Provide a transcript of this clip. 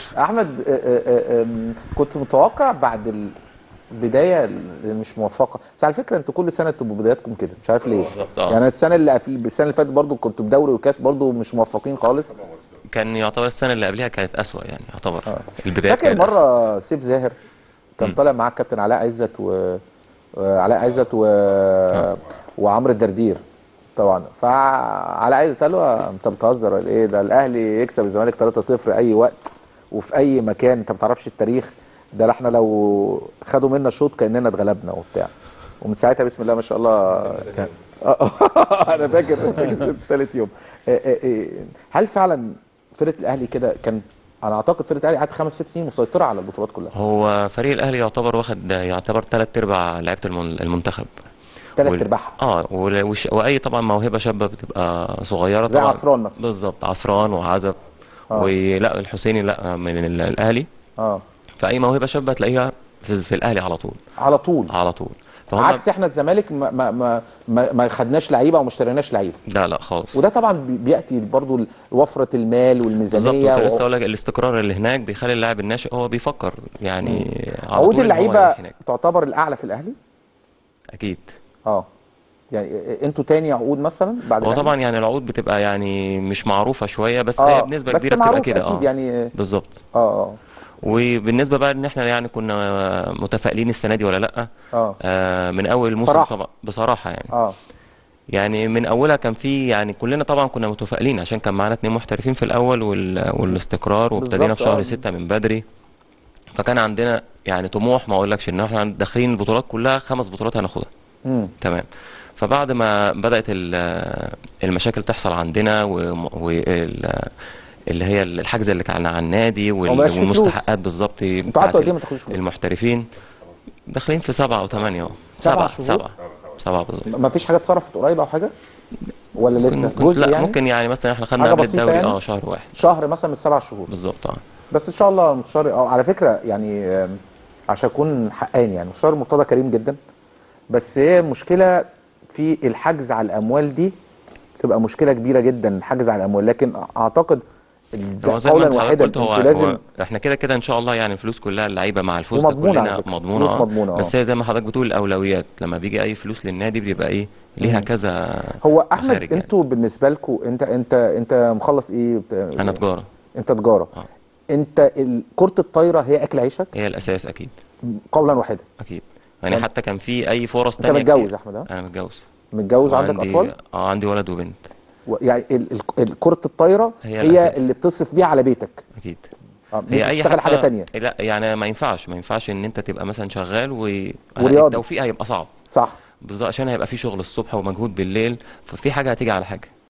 احمد آه، آه، آه، آم، كنت متوقع بعد البدايه اللي مش موفقه بس على فكره انتوا كل سنه تبقوا بداياتكم كده مش عارف ليه بالظبط، آه. يعني السنه اللي قبل- السنه اللي فاتت برضو كنتوا بدوري وكاس برضو مش موفقين خالص كان يعتبر السنه اللي قبلها كانت اسوأ يعني يعتبر البدايه فاكر كانت أسوأ. مره سيف زاهر كان طالع معاه الكابتن علاء عزت و آه، علاء عزت و وعمرو الدردير طبعا فعلاء عزت قال له انت بتهزر ولا ايه ده الاهلي يكسب الزمالك 3-0 اي وقت وفي اي مكان انت ما تعرفش التاريخ ده احنا لو خدوا منا شوط كاننا اتغلبنا وبتاع ومن ساعتها بسم الله ما شاء الله كان انا فاكر فاكر ثالث يوم آه، آه، آه، هل فعلا فرقه الاهلي كده كان انا اعتقد فرقه الاهلي قعدت خمس ست سنين مسيطره على البطولات كلها هو فريق الاهلي يعتبر واخد يعتبر ثلاث ارباع لعيبه المن- المنتخب ثلاث وال- ارباعها اه وال- وش- واي طبعا موهبه شابه بتبقى صغيره زي طبعا عصران مثلا. بالظبط عصران وعزب آه. ولا الحسيني لا من ال- الاهلي اه فاي موهبه شابه تلاقيها في, في الاهلي على طول على طول على طول فهم عكس احنا الزمالك ما ما ما ما, ما خدناش لعيبه وما اشتريناش لعيبه لا لا خالص وده طبعا بي- بياتي برضو وفره المال بالظبط والميزانيه كنت لسه و- اقول لك الاستقرار اللي هناك بيخلي اللاعب الناشئ هو بيفكر يعني على عقود طول إن هو اللعيبه يروح هناك. تعتبر الاعلى في الاهلي اكيد اه يعني انتوا تاني عقود مثلا بعد هو الأهلي؟ طبعا يعني العقود بتبقى يعني مش معروفه شويه بس اه هي بنسبه بس كبيره بتبقى معروف كده اكيد اه يعني بالظبط اه اه وبالنسبه بقى ان احنا يعني كنا متفائلين السنه دي ولا لا اه آه من اول الموسم بصراحة. طبعا بصراحه يعني اه يعني من اولها كان في يعني كلنا طبعا كنا متفائلين عشان كان معانا اتنين محترفين في الاول وال... والاستقرار وابتدينا بالظبط، في شهر آه. ستة من بدري فكان عندنا يعني طموح ما اقولكش ان احنا داخلين البطولات كلها خمس بطولات هناخدها امم تمام فبعد ما بدأت ال- المشاكل تحصل عندنا و- وال- اللي هي الحجز اللي كان على النادي وال- ومبقاش في فلوس. والمستحقات بالظبط انتوا بتاعت قعدتوا قد ايه ما تاخدوش فلوس؟ المحترفين داخلين في سبعة أو ثمانية أهو سبع سبعة شهور؟ سبعة سبعة بالظبط ما فيش حاجه اتصرفت قريب او حاجه ولا لسه ممكن جزء لا يعني ممكن يعني مثلا احنا خدنا حاجة قبل بسيطة الدوري يعني؟ اه شهر واحد شهر مثلا من السبع شهور بالظبط اه بس ان شاء الله مستشار اه على فكره يعني آم، عشان اكون حقاني يعني مستشار مرتضى كريم جدا بس هي مشكله في الحجز على الاموال دي تبقى مشكله كبيره جدا الحجز على الاموال لكن اعتقد هو زي ما قولا انت حضرتك واحدا قلت هو, انتوا لازم هو احنا كده كده ان شاء الله يعني الفلوس كلها اللعيبه مع الفلوس ده ومضمونة على كلنا فكرة. مضمونه فلوس اه مضمونة، بس اه. هي زي ما حضرتك بتقول الاولويات لما بيجي اي فلوس للنادي بيبقى ايه ليها كذا هو احمد مخارج يعني. انتوا بالنسبه لكم انت انت انت مخلص ايه بت- انا تجاره انت تجاره اه انت ال- كره الطايره هي اكل عيشك هي الاساس اكيد قولا واحدا اكيد يعني طب- حتى كان في اي فرص انت تانية متجوز كتير. يا احمد ها انا متجوز متجوز عندك وعندي- اطفال اه عندي ولد وبنت و- يعني ال- ال- ال- كره الطايره هي هي, الأساس. اللي بتصرف بيها على بيتك اكيد اه مش هي اي بتشتغل حاجه حتى تانية لا يعني ما ينفعش ما ينفعش ان انت تبقى مثلا شغال و ورياضي. التوفيق هيبقى صعب صح بالظبط عشان هيبقى في شغل الصبح ومجهود بالليل ففي حاجه هتيجي على حاجه